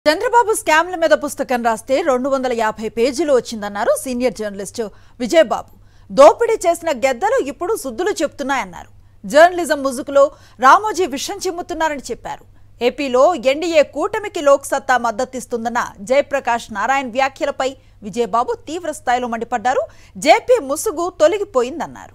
చంద్రబాబు స్కామ్ల మీద పుస్తకం రాస్తే రెండు వందల యాభై పేజీలు వచ్చిందన్నారు సీనియర్ జర్నలిస్టు విజయబాబు దోపిడీ చేసిన గెద్దలు ఇప్పుడు శుద్ధులు చెప్తున్నాయన్నారు జర్నలిజం ముసుగులో రామోజీ విషం చిమ్ముతున్నారని చెప్పారు ఏపీలో ఎన్డీఏ కూటమికి లోక్ సత్తా మద్దతిస్తుందన్న జయప్రకాష్ నారాయణ్ వ్యాఖ్యలపై విజయబాబు తీవ్ర స్థాయిలో మండిపడ్డారు జేపీ ముసుగు తొలగిపోయిందన్నారు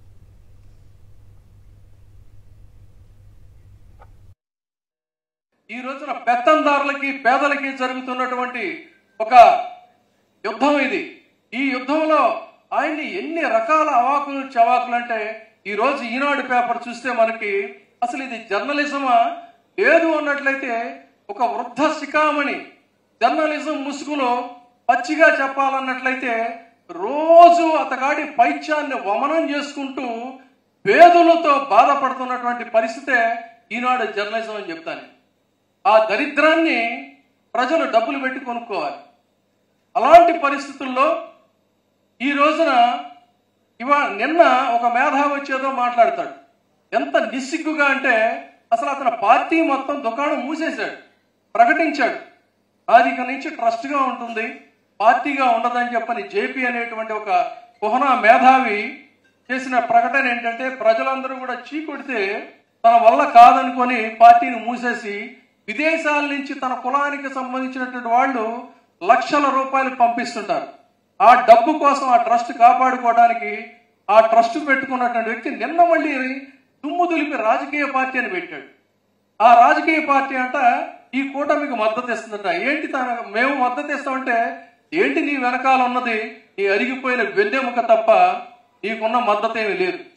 ఈ రోజున పెత్తందారులకి పేదలకి జరుగుతున్నటువంటి ఒక యుద్ధం ఇది ఈ యుద్ధంలో ఆయన్ని ఎన్ని రకాల అవాకులు చవాకులు అంటే ఈ రోజు ఈనాడు పేపర్ చూస్తే మనకి అసలు ఇది జర్నలిజమా లేదు అన్నట్లయితే ఒక వృద్ధ శిఖామణి జర్నలిజం ముసుగులో పచ్చిగా చెప్పాలన్నట్లయితే రోజు అతగాడి పైత్యాన్ని వమనం చేసుకుంటూ పేదలతో బాధపడుతున్నటువంటి పరిస్థితే ఈనాడు జర్నలిజం అని చెప్తాను ఆ దరిద్రాన్ని ప్రజలు డబ్బులు పెట్టి కొనుక్కోవాలి అలాంటి పరిస్థితుల్లో ఈ రోజున ఇవా నిన్న ఒక మేధావి వచ్చేదో మాట్లాడతాడు ఎంత నిస్సిగ్గుగా అంటే అసలు అతని పార్టీ మొత్తం దుకాణం మూసేశాడు ప్రకటించాడు అది ఇక నుంచి ట్రస్ట్ గా ఉంటుంది పార్టీగా ఉండదని చెప్పని జేపీ అనేటువంటి ఒక కుహనా మేధావి చేసిన ప్రకటన ఏంటంటే ప్రజలందరూ కూడా చీకొడితే తన వల్ల కాదనుకొని పార్టీని మూసేసి విదేశాల నుంచి తన కులానికి సంబంధించినటువంటి వాళ్ళు లక్షల రూపాయలు పంపిస్తుంటారు ఆ డబ్బు కోసం ఆ ట్రస్ట్ కాపాడుకోవడానికి ఆ ట్రస్ట్ పెట్టుకున్నటువంటి వ్యక్తి నిన్న మళ్ళీ దుమ్ము దులిపి రాజకీయ పార్టీ అని పెట్టాడు ఆ రాజకీయ పార్టీ అంట ఈ కూటమికి మద్దతు ఇస్తుందట ఏంటి తన మేము మద్దతు ఇస్తామంటే ఏంటి నీ వెనకాల ఉన్నది నీ అరిగిపోయిన వెన్నెముక తప్ప నీకున్న మద్దతు ఏమీ లేదు